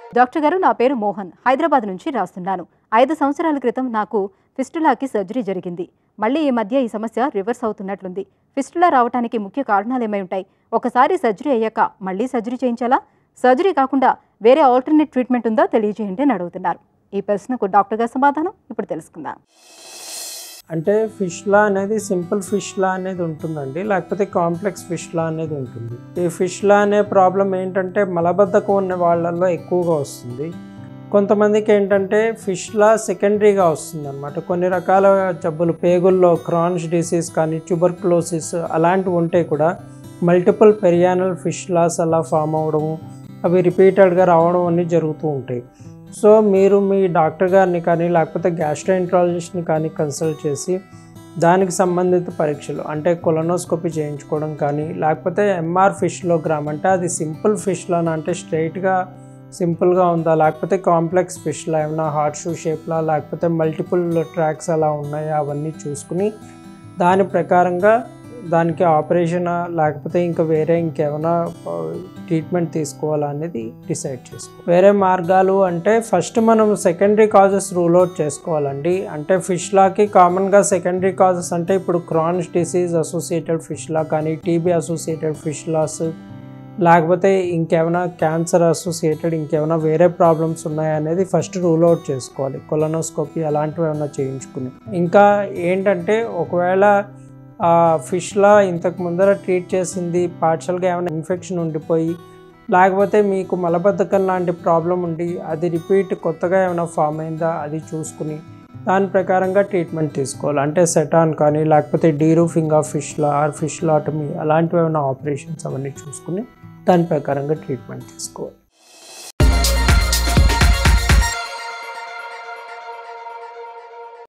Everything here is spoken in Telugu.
డాక్టర్ గారు నా పేరు మోహన్ హైదరాబాద్ నుంచి రాస్తున్నాను ఐదు సంవత్సరాల క్రితం నాకు ఫిస్టులాకి సర్జరీ జరిగింది మళ్ళీ ఈ మధ్య ఈ సమస్య రివర్స్ అవుతున్నట్లుంది ఫిస్టులా రావడానికి ముఖ్య కారణాలు ఏమై ఉంటాయి ఒకసారి సర్జరీ అయ్యాక మళ్ళీ సర్జరీ చేయించాలా సర్జరీ కాకుండా వేరే ఆల్టర్నేట్ ట్రీట్మెంట్ ఉందో తెలియజేయండి అని అడుగుతున్నారు ఈ ప్రశ్నకు డాక్టర్ గారి సమాధానం ఇప్పుడు తెలుసుకుందాం అంటే ఫిష్లా అనేది సింపుల్ ఫిష్లా అనేది ఉంటుందండి లేకపోతే కాంప్లెక్స్ ఫిష్లా అనేది ఉంటుంది ఈ ఫిష్లా అనే ప్రాబ్లం ఏంటంటే మలబద్ధకం ఉన్న వాళ్ళల్లో ఎక్కువగా వస్తుంది కొంతమందికి ఏంటంటే ఫిష్లా సెకండరీగా వస్తుంది అనమాట కొన్ని రకాల జబ్బులు పేగుల్లో క్రాన్స్ డిసీజ్ కానీ ట్యూబర్క్లోసిస్ అలాంటివి ఉంటే కూడా మల్టిపుల్ పెరియానల్ ఫిష్లాస్ అలా ఫామ్ అవ్వడము అవి రిపీటెడ్గా రావడం అన్నీ జరుగుతూ ఉంటాయి సో మీరు మీ డాక్టర్ గారిని కానీ లేకపోతే గ్యాస్ట్రోఎంట్రాలజిస్ట్ని కానీ కన్సల్ట్ చేసి దానికి సంబంధిత పరీక్షలు అంటే కొలనోస్కోపీ చేయించుకోవడం కానీ లేకపోతే ఎంఆర్ ఫిష్లోగ్రామ్ అంటే అది సింపుల్ ఫిష్లోనా అంటే స్ట్రైట్గా సింపుల్గా ఉందా లేకపోతే కాంప్లెక్స్ ఫిష్లా ఏమైనా హార్ట్ షూ షేప్లా లేకపోతే మల్టిపుల్ ట్రాక్స్ అలా ఉన్నాయా అవన్నీ చూసుకుని దాని ప్రకారంగా దానికి ఆపరేషనా లేకపోతే ఇంకా వేరే ఇంకేమైనా ట్రీట్మెంట్ తీసుకోవాలా అనేది డిసైడ్ చేసుకో వేరే మార్గాలు అంటే ఫస్ట్ మనం సెకండరీ కాజెస్ రూల్ అవుట్ చేసుకోవాలండి అంటే ఫిష్లాకి కామన్గా సెకండరీ కాజెస్ అంటే ఇప్పుడు క్రాన్స్ డిసీజ్ అసోసియేటెడ్ ఫిష్లా కానీ టీబీ అసోసియేటెడ్ ఫిష్లాస్ లేకపోతే ఇంకేమైనా క్యాన్సర్ అసోసియేటెడ్ ఇంకేమైనా వేరే ప్రాబ్లమ్స్ ఉన్నాయా అనేది ఫస్ట్ రూల్ అవుట్ చేసుకోవాలి కొలనోస్కోపీ అలాంటివి ఏమైనా చేయించుకుని ఇంకా ఏంటంటే ఒకవేళ ఆ ఫిష్లా ఇంతకు ముందర ట్రీట్ చేసింది పార్షల్గా ఏమైనా ఇన్ఫెక్షన్ ఉండిపోయి లేకపోతే మీకు మలబద్ధకం లాంటి ప్రాబ్లం ఉండి అది రిపీట్ కొత్తగా ఏమైనా ఫామ్ అయిందా అది చూసుకుని దాని ప్రకారంగా ట్రీట్మెంట్ తీసుకోవాలి అంటే సెటాన్ కానీ లేకపోతే డీరూఫింగ్ ఆఫ్ ఫిష్లా ఆర్ ఫిష్లాటమీ అలాంటివి ఏమైనా ఆపరేషన్స్ అవన్నీ చూసుకుని దాని ప్రకారంగా ట్రీట్మెంట్ తీసుకోవాలి